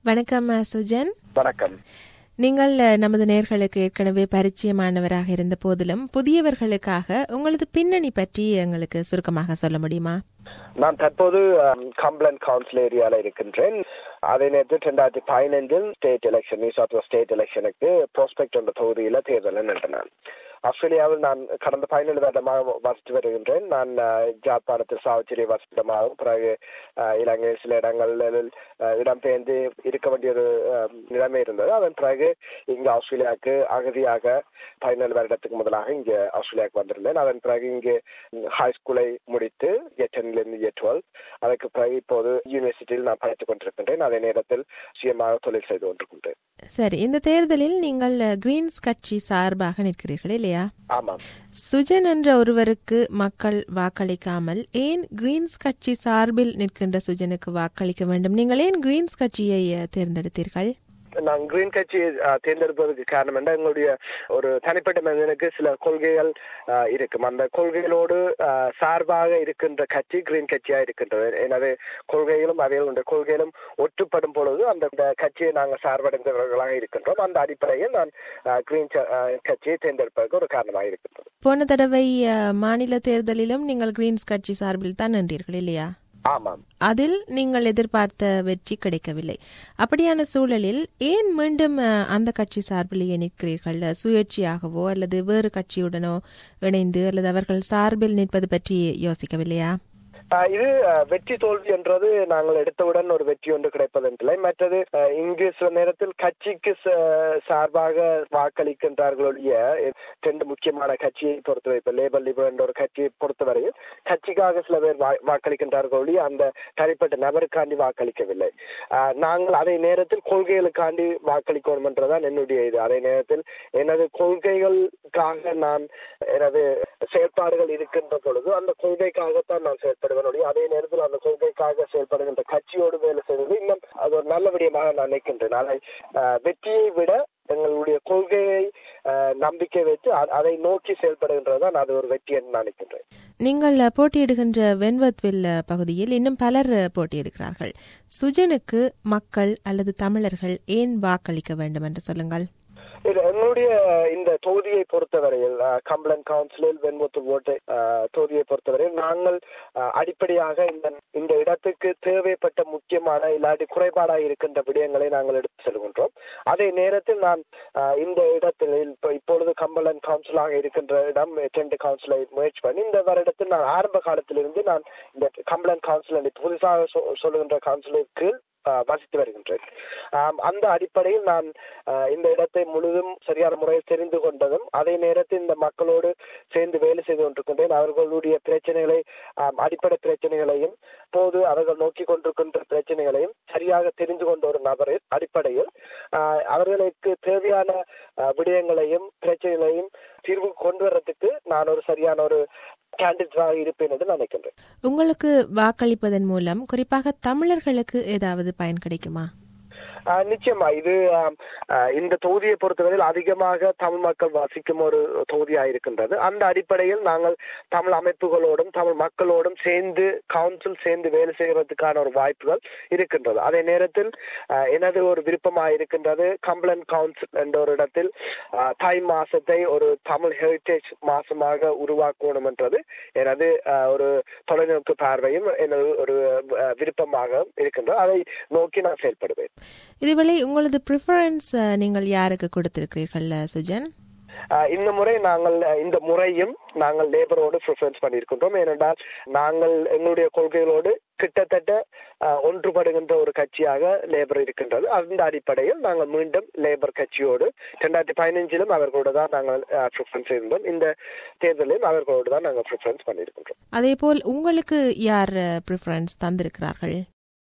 வணக்கம் அஹ், சுஜன் வணக்கம் நீங்கள் அஹ், நமது நேர்களுக்கு ஏற்கனவே பரிச்சயமானவராக இருந்த போதிலும் புதியவர்களுக்காக உங்களது பின்னணி பற்றி எங்களுக்கு சுருக்கமாக சொல்ல முடியுமா நான் தற்போது கம்ப்ளன் கவுன்சில் ஏரியால இருக்கின்றேன் அதே நேரத்தில் ரெண்டாயிரத்தி பதினைந்தில் state election new south state எலெக்ஷனுக்கு ப்ராஸ்பெக்ட் என்ற தொகுதியில தேர்தலில் நின்றேன் ஆஸ்திரேலியாவில் நான் கடந்த பதினேழு வருடமாக வசித்து வருகின்றேன் நான் அஹ், ஜாழ்ப்பாணத்தில் சாவச்சேரி வசிட்டமாகவும் பிறகு அஹ், இலங்கை சில இடங்களில் அஹ், இடம்பெயர்ந்து இருக்க வேண்டிய ஒரு அஹ், நிலைமை இருந்தது அதன் பிறகு இங்கு ஆஸ்திரேலியாவுக்கு அகதியாக பதினேழு வருடத்துக்கு முதலாக இங்கே ஆஸ்திரேலியாவுக்கு வந்திருந்தேன் அதன் பிறகு இங்கே ஹை ஸ்கூலை முடித்து இருந்து இயர் டுவெல் அதற்கு பிறகு இப்போது யூனிவர்சிட்டியில் நான் படித்துக் கொண்டிருக்கின்றேன் அதே நேரத்தில் சுயமாக தொழில் செய்து கொண்டிருக்கின்றேன் சரி இந்த தேர்தலில் நீங்கள் அஹ், கிரீன்ஸ் கட்சி சார்பாக நிற்கிறீர்கள் இல்லையா ஆமாம் சுஜன் என்ற ஒருவருக்கு மக்கள் வாக்களிக்காமல் ஏன் கிரீன்ஸ் கட்சி சார்பில் நிற்கின்ற சுஜனுக்கு வாக்களிக்க வேண்டும் நீங்கள் ஏன் கிரீன்ஸ் கட்சியை அஹ், தேர்ந்தெடுத்தீர்கள் நான் கிரீன் கட்சியை அஹ், தேர்ந்தெடுப்பதற்கு காரணம் என்ன எங்களுடைய ஒரு தனிப்பட்ட மனிதனுக்கு சில கொள்கைகள் அஹ், இருக்கும் அந்த கொள்கைகளோடு அஹ், சார்பாக இருக்கின்ற கட்சி கிரீன் கட்சியா இருக்கின்றது எனவே கொள்கைகளும் அவைகளுடைய கொள்கைகளும் ஒற்றுப்படும் பொழுது அந்த அந்த கட்சியை நாங்கள் சார்படைந்தவர்களாக இருக்கின்றோம் அந்த அடிப்படையில் நான் அஹ், கிரீன் ச- அஹ், கட்சியை தேர்ந்தெடுப்பதற்கு ஒரு காரணமாக இருக்கின்றது போன தடவை அஹ், மாநில தேர்தலிலும் நீங்கள் கிரீன்ஸ் கட்சி சார்பில் தான் நின்றீர்கள் இல்லையா ஆமாம் அதில் நீங்கள் எதிர்பார்த்த வெற்றி கிடைக்கவில்லை அப்படியான சூழலில் ஏன் மீண்டும் அஹ், அந்த கட்சி சார்பிலேயே நிற்கிறீர்கள் அஹ், சுயேட்சையாகவோ அல்லது வேறு கட்சியுடனோ இணைந்து அல்லது அவர்கள் சார்பில் நிற்பது பற்றி யோசிக்கவில்லையா ஆஹ் இது ஆஹ், வெற்றி தோல்வி என்றது நாங்கள் எடுத்தவுடன் ஒரு வெற்றி ஒன்று கிடைப்பதென்றில்லை மற்றது ஆஹ், இங்கு சில நேரத்தில் கட்சிக்கு ச- சார்பாக வாக்களிக்கின்றார்களுடைய ரெண்டு முக்கியமான கட்சியை பொறுத்தவரை இப்ப லேபர் லிபர் என்ற ஒரு கட்சியை பொறுத்தவரையில் கட்சிக்காக சில பேர் வா- வாக்களிக்கின்றார்களுடைய அந்த தனிப்பட்ட நபருக்காண்டி வாக்களிக்கவில்லை ஆஹ், நாங்கள் அதே நேரத்தில் கொள்கைகளுக்காண்டி வாக்களிக்கணும் என்றுதான் என்னுடைய இது அதே நேரத்தில் எனது கொள்கைகளுக்காக நான் எனது செயல்பாடுகள் இருக்கின்ற பொழுது அந்த கொள்கைக்காகத்தான் நான் செயல்படுவேன் ஒழிய அதே நேரத்தில் அந்த கொள்கைக்காக செயல்படுகின்ற கட்சியோடு வேலை செய்வது இன்னும் அது ஒரு நல்ல விடயமாக நான் நினைக்கின்றேன் அதை ஆஹ், வெற்றியை விட எங்களுடைய கொள்கையை ஆஹ், நம்பிக்கை வைத்து அ- அதை நோக்கி செயல்படுகின்றதுதான் அது ஒரு வெற்றி என்று நான் நினைக்கின்றேன் நீங்கள் அஹ், போட்டியிடுகின்ற வென்வத்வில் அஹ், பகுதியில் இன்னும் பலர் அஹ், போட்டியிடுகிறார்கள் சுஜனுக்கு மக்கள் அல்லது தமிழர்கள் ஏன் வாக்களிக்க வேண்டும் என்று சொல்லுங்கள் இது எங்களுடைய இந்த தொகுதியை பொறுத்தவரையில் கம்ப்ளன் கவுன்சிலில் வெண்முத்து ஓட்டு அஹ், தொகுதியை பொறுத்தவரையில் நாங்கள் அஹ், அடிப்படையாக இந்த இந்த இடத்துக்கு தேவைப்பட்ட முக்கியமான இல்லாட்டி குறைபாடாக இருக்கின்ற விடயங்களை நாங்கள் எடுத்து செல்கின்றோம் அதே நேரத்தில் நான் அஹ், இந்த இடத்தில் இப்ப இப்பொழுது கம்பளன் கவுன்சிலாக இருக்கின்ற இடம் டென்ட் கவுன்சிலை முயற்சி பண்ணி இந்த வருடத்தில் நான் ஆரம்ப காலத்திலிருந்து நான் இந்த கம்பளன் கவுன்சில் புதுசாக சொ- சொல்லுகின்ற கவுன்சிலுக்கு ஆஹ் வசித்து வருகின்றேன் ஆம், அந்த அடிப்படையில் நான் ஆஹ், இந்த இடத்தை முழுதும் சரியான முறையில் தெரிந்து கொண்டதும் அதே நேரத்தில் இந்த மக்களோடு சேர்ந்து வேலை செய்து கொண்டிருக்கின்றேன் அவர்களுடைய பிரச்சனைகளை ஆம், அடிப்படை பிரச்சனைகளையும் போது அவர்கள் நோக்கி கொண்டிருக்கின்ற பிரச்சனைகளையும் சரியாக தெரிந்து கொண்ட ஒரு நபரின் அடிப்படையில் ஆஹ், அவர்களுக்கு தேவையான ஆஹ், விடயங்களையும் பிரச்சனைகளையும் தீர்வு கொண்டு வர்றதுக்கு நான் ஒரு சரியான ஒரு கேண்டிடேட்டாக இருப்பேன் என்று நினைக்கின்றேன் உங்களுக்கு வாக்களிப்பதன் மூலம் குறிப்பாக தமிழர்களுக்கு ஏதாவது பயன் கிடைக்குமா ஆஹ் நிச்சயமா இது ஆம், ஆஹ் இந்த தொகுதியை பொறுத்தவரையில் அதிகமாக தமிழ் மக்கள் வசிக்கும் ஒரு தொகுதியா இருக்கின்றது அந்த அடிப்படையில் நாங்கள் தமிழ் அமைப்புகளோடும் தமிழ் மக்களோடும் சேர்ந்து கவுன்சில் சேர்ந்து வேலை செய்வதற்கான ஒரு வாய்ப்புகள் இருக்கின்றது அதே நேரத்தில் ஆஹ் எனது ஒரு விருப்பமாக இருக்கின்றது கம்ப்ளன் கவுன்சில் என்ற ஒரு இடத்தில் ஆஹ் தாய் மாசத்தை ஒரு தமிழ் ஹெரிட்டேஜ் மாசமாக உருவாக்கணும் என்றது எனது ஆஹ் ஒரு தொலைநோக்கு பார்வையும் எனது ஒரு ஆஹ் விருப்பமாக இருக்கின்றது அதை நோக்கி நான் செயல்படுவேன் இதுவேளை உங்களது ப்ரிஃபரன்ஸ் நீங்கள் யாருக்கு கொடுத்திருக்கிறீர்கள் அஹ், சுஜன் ஆஹ் இந்த முறை நாங்கள் அஹ், இந்த முறையும் நாங்கள் லேபரோடு ப்ரிஃபரன்ஸ் பண்ணியிருக்கின்றோம் ஏனென்றால் நாங்கள் எங்களுடைய கொள்கைகளோடு கிட்டத்தட்ட ஆஹ், ஒன்றுபடுகின்ற ஒரு கட்சியாக லேபர் இருக்கின்றது அந்த அடிப்படையில் நாங்கள் மீண்டும் லேபர் கட்சியோடு ரெண்டாயிரத்தி பதினஞ்சிலும் அவர்களோடு தான் நாங்கள் ப்ரிஃபரன்ஸ் இருந்தோம் இந்த தேர்தலிலும் அவர்களோடு தான் நாங்கள் ப்ரிஃபரன்ஸ் பண்ணியிருக்கின்றோம் அதேபோல் உங்களுக்கு யார் ப்ரிஃபரன்ஸ் தந்திருக்கிறார்கள்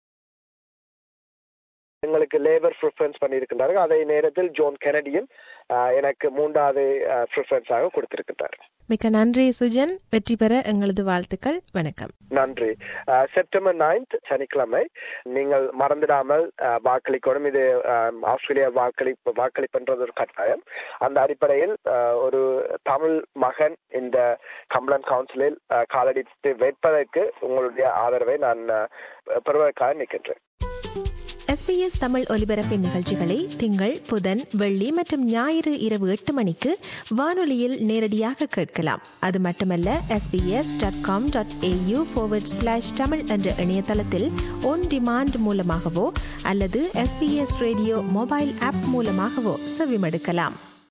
எங்களுக்கு லேபர் ப்ரிஃபரன்ஸ் பண்ணியிருக்கின்றார்கள் அதே நேரத்தில் ஜோன் கெனடியும் ஆஹ், எனக்கு மூன்றாவது ப்ரிஃபரன்ஸாக கொடுத்திருக்கின்றார் மிக்க நன்றி சுஜன் வெற்றி பெற எங்களது வாழ்த்துக்கள் வணக்கம் நன்றி அஹ், செப்டம்பர் 9th சனிக்கிழமை நீங்கள் மறந்துடாமல் அஹ், வாக்களிக்கணும் இது அஹ், ஆஸ்திரேலியா வாக்களி வாக்களிப்புன்றது ஒரு கட்டாயம் அந்த அடிப்படையில் அஹ், ஒரு தமிழ் மகன் இந்த கம்ப்ளன் கவுன்சிலில் அஹ், காலடித்து வைப்பதற்கு உங்களுடைய ஆதரவை நான் அஹ், பெறுவதற்காக நிற்கின்றேன் எஸ்பிஎஸ் தமிழ் ஒலிபரப்பின் நிகழ்ச்சிகளை திங்கள் புதன் வெள்ளி மற்றும் ஞாயிறு இரவு எட்டு மணிக்கு வானொலியில் நேரடியாக கேட்கலாம் அது மட்டுமல்ல SBS dot com dot AU slash Tamil என்ற இணையதளத்தில் ஒன் டிமாண்ட் மூலமாகவோ அல்லது எஸ்பிஎஸ் ரேடியோ மொபைல் ஆப் மூலமாகவோ செவிமடுக்கலாம்